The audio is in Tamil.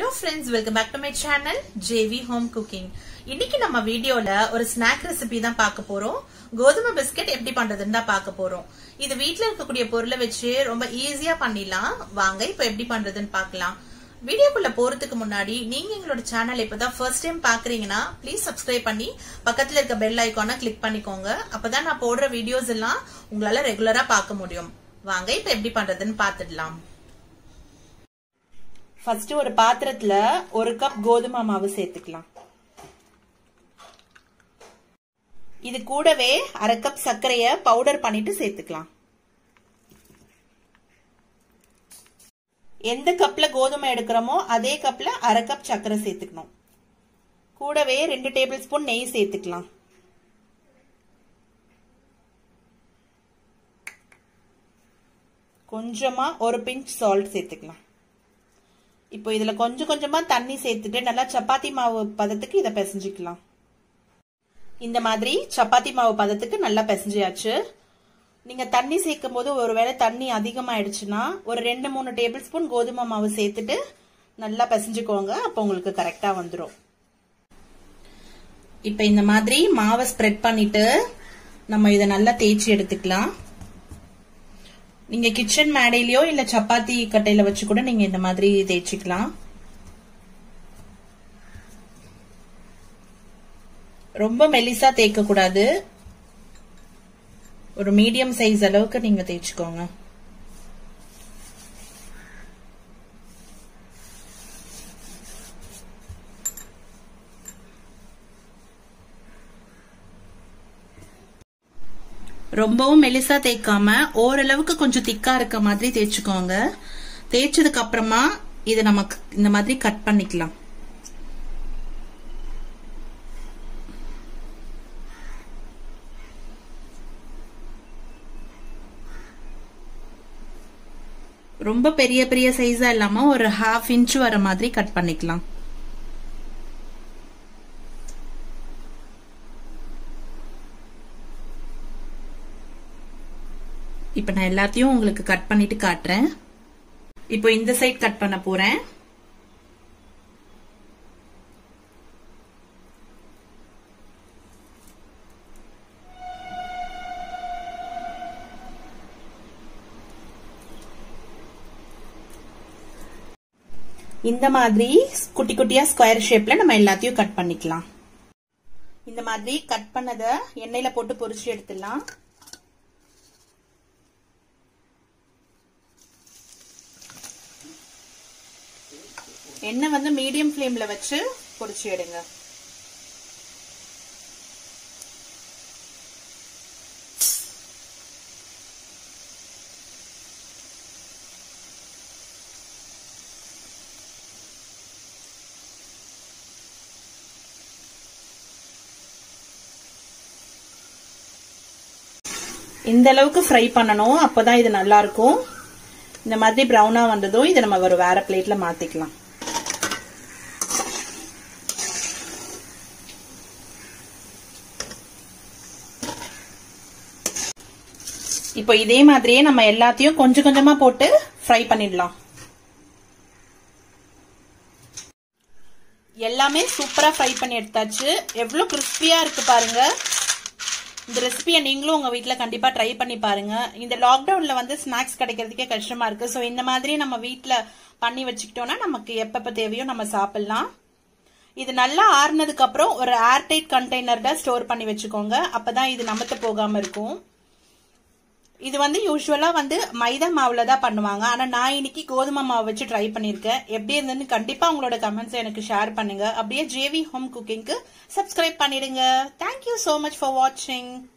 hello friends welcome back to my channel JV home cooking இன்னைக்கு நம்ம வீடியோல ஒரு ஸ்நாக் ரெசிபி தான் பார்க்க போறோம் கோதுமை பிஸ்கெட் எப்படி பண்றதுன்னு தான் பார்க்க போறோம் இது வீட்ல இருக்கக்கூடிய பொருளை வச்சு ரொம்ப ஈஸியா பண்ணிடலாம் வாங்க இப்ப எப்படி பண்றதுன்னு பார்க்கலாம் வீடியோக்குள்ள போறதுக்கு முன்னாடி நீங்க எங்களோட சேனல் இப்பதான் ஃபர்ஸ்ட் டைம் பாக்குறீங்கன்னா ப்ளீஸ் சப்ஸ்கிரைப் பண்ணி பக்கத்துல இருக்க பெல் ஐக்கானை கிளிக் பண்ணிக்கோங்க அப்பதான் நான் போடுற வீடியோஸ் எல்லாம் உங்களால ரெகுலரா பார்க்க முடியும் வாங்க இப்ப எப்படி பண்றதுன்னு பார்த்துடலாம் ஃபர்ஸ்ட் ஒரு பாத்திரத்துல ஒரு கப் கோதுமை மாவு சேர்த்துக்கலாம் இது கூடவே அரை கப் சர்க்கரைய பவுடர் பண்ணிட்டு சேர்த்துக்கலாம் எந்த கப்ல கோதுமை எடுக்கிறோமோ அதே கப்ல அரை கப் சர்க்கரை சேர்த்துக்கணும் கூடவே ரெண்டு டேபிள் ஸ்பூன் நெய் சேர்த்துக்கலாம் கொஞ்சமா ஒரு பிஞ்ச் சால்ட் சேர்த்துக்கலாம் இப்போ இதுல கொஞ்சம் கொஞ்சமா தண்ணி சேர்த்துட்டு நல்லா சப்பாத்தி மாவு பதத்துக்கு இதை பிசைஞ்சிக்கலாம் இந்த மாதிரி சப்பாத்தி மாவு பதத்துக்கு நல்லா பிசைஞ்சியாச்சு நீங்க தண்ணி சேர்க்கும் போது ஒருவேளை தண்ணி அதிகமாயிடுச்சுன்னா ஒரு ரெண்டு மூணு டேபிள் ஸ்பூன் கோதுமை மாவு சேர்த்துட்டு நல்லா பிசைஞ்சுக்கோங்க அப்போ உங்களுக்கு கரெக்டா வந்துடும் இப்ப இந்த மாதிரி மாவை ஸ்ப்ரெட் பண்ணிட்டு நம்ம இதை நல்லா தேய்ச்சி எடுத்துக்கலாம் நீங்க கிச்சன் மேடையிலயோ இல்ல சப்பாத்தி கட்டையில வச்சு கூட நீங்க இந்த மாதிரி தேய்ச்சிக்கலாம் ரொம்ப மெலிசா தேய்க்க கூடாது ஒரு மீடியம் சைஸ் அளவுக்கு நீங்க தேய்ச்சிக்கோங்க ரொம்பவும் மெலிசா தேய்க்காம ஓரளவுக்கு கொஞ்சம் திக்கா இருக்க மாதிரி தேய்ச்சிக்கோங்க தேய்ச்சதுக்கு அப்புறமா இதை நமக்கு இந்த மாதிரி கட் பண்ணிக்கலாம் ரொம்ப பெரிய பெரிய சைஸா இல்லாம ஒரு ஹாஃப் இன்ச் வர மாதிரி கட் பண்ணிக்கலாம் இப்ப நான் எல்லாத்தையும் உங்களுக்கு கட் பண்ணிட்டு காட்டுறேன் இப்போ இந்த சைட் கட் பண்ண போறேன் இந்த மாதிரி குட்டி குட்டியா ஸ்கொயர் ஷேப்ல நம்ம எல்லாத்தையும் கட் பண்ணிக்கலாம் இந்த மாதிரி கட் பண்ணத எண்ணெயில போட்டு பொரிச்சு எடுத்துடலாம் எண்ணெய் வந்து மீடியம் ஃப்ளேம்ல வச்சு பொரிச்சு எடுங்க இந்த அளவுக்கு ஃப்ரை பண்ணணும் அப்பதான் இது நல்லா இருக்கும் இந்த மாதிரி ப்ரௌனா வந்ததும் இதை நம்ம ஒரு வேற பிளேட்ல மாத்திக்கலாம் இப்போ இதே மாதிரியே நம்ம எல்லாத்தையும் கொஞ்சம் கொஞ்சமா போட்டு ஃப்ரை பண்ணிடலாம் எல்லாமே சூப்பரா ஃப்ரை பண்ணி எடுத்தாச்சு எவ்வளவு கிறிஸ்பியா இருக்கு பாருங்க இந்த ரெசிபியை நீங்களும் உங்க வீட்ல கண்டிப்பா ட்ரை பண்ணி பாருங்க இந்த லாக்டவுன்ல வந்து ஸ்நாக்ஸ் கிடைக்கிறதுக்கே கஷ்டமா இருக்கு ஸோ இந்த மாதிரி நம்ம வீட்ல பண்ணி வச்சுக்கிட்டோம்னா நமக்கு எப்பப்ப தேவையோ நம்ம சாப்பிடலாம் இது நல்லா ஆறுனதுக்கு அப்புறம் ஒரு ஏர்டைட் கண்டெய்னர்ல ஸ்டோர் பண்ணி வச்சுக்கோங்க அப்பதான் இது நமத்து போகாம இருக்கும் இது வந்து யூஸ்வலா வந்து மைதா மாவுல தான் பண்ணுவாங்க ஆனா நான் இன்னைக்கு கோதுமை மாவு வச்சு ட்ரை பண்ணிருக்கேன் எப்படி இருந்ததுன்னு கண்டிப்பா உங்களோட கமெண்ட்ஸ் எனக்கு ஷேர் பண்ணுங்க அப்படியே ஜேவி ஹோம் குக்கிங்க்கு சப்ஸ்கிரைப் பண்ணிடுங்க தேங்க்யூ சோ மச் ஃபார் வாட்சிங்